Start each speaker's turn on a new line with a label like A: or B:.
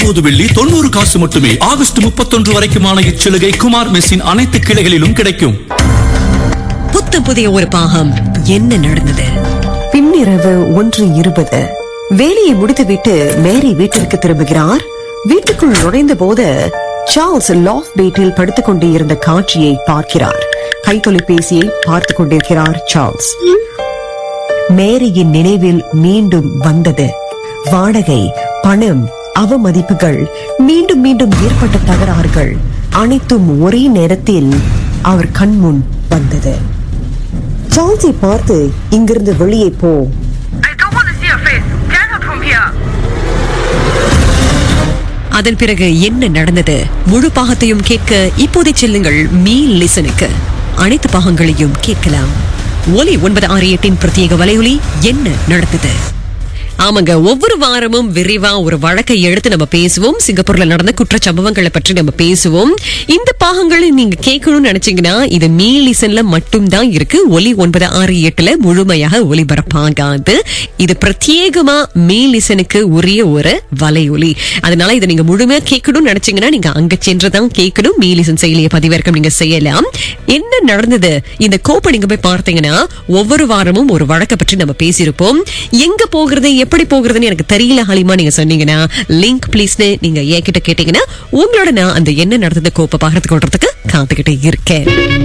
A: ஒன்பது வெள்ளி தொண்ணூறு காசு மட்டுமே ஆகஸ்ட் முப்பத்தொன்று வரைக்குமான இச்சலுகை குமார் மெஸ்ஸின் அனைத்து கிளைகளிலும் கிடைக்கும்
B: புத்தம் புதிய ஒரு பாகம் என்ன நடந்தது
C: பின்னிரவு ஒன்று இருபது வேலையை முடித்துவிட்டு மேரி வீட்டிற்கு திரும்புகிறார் வீட்டுக்குள் நுழைந்த போது சார்ல்ஸ் லாஃப் பேட்டில் படுத்துக் கொண்டு இருந்த காட்சியை பார்க்கிறார் கைத்தொலைபேசியை பார்த்துக் கொண்டிருக்கிறார் சார்ல்ஸ் மேரியின் நினைவில் மீண்டும் வந்தது வாடகை பணம் அவமதிப்புகள் மீண்டும் மீண்டும் ஏற்பட்ட தகராறுகள் அனைத்தும் ஒரே நேரத்தில் அவர் கண்முன் வந்தது சார்ல்ஸை பார்த்து இங்கிருந்து வெளியே போ
D: I don't want to see your face. Get out from here.
B: அதன் பிறகு என்ன நடந்தது முழு பாகத்தையும் கேட்க இப்போதே செல்லுங்கள் மீ லிசனுக்கு அனைத்து பாகங்களையும் கேட்கலாம் ஒலி ஒன்பது ஆறு எட்டின் பிரத்யேக வலையொலி என்ன நடந்தது ஆமாங்க ஒவ்வொரு வாரமும் விரிவா ஒரு வழக்கை எடுத்து நம்ம பேசுவோம் சிங்கப்பூர்ல நடந்த குற்றச்சம்பவங்களை பற்றி நம்ம பேசுவோம் இந்த பாகங்களை நீங்க கேட்கணும்னு நினைச்சீங்கன்னா இது மீ லிசன்ல மட்டும்தான் இருக்கு ஒலி ஒன்பது ஆறு எட்டுல முழுமையாக ஒலிபரப்பாகாது இது பிரத்யேகமா மீ லிசனுக்கு உரிய ஒரு வலையொலி அதனால இதை நீங்க முழுமையா கேட்கணும்னு நினைச்சீங்கன்னா நீங்க அங்க சென்றுதான் கேட்கணும் மீ லிசன் செயலியை பதிவிறக்கம் நீங்க செய்யலாம் என்ன நடந்தது இந்த கோப்பை நீங்க போய் பார்த்தீங்கன்னா ஒவ்வொரு வாரமும் ஒரு வழக்கை பற்றி நம்ம பேசியிருப்போம் எங்க போகிறது எப்படி போகிறதுன்னு எனக்கு தெரியல ஹலிமா நீங்க சொன்னீங்கன்னா லிங்க் ப்ளீஸ்னு நீங்க என்கிட்ட கேட்டீங்கன்னா உங்களோட நான் அந்த என்ன நடந்தது கோப்பை பாக்கிறதுக்கு காத்துக்கிட்டே இருக்கேன்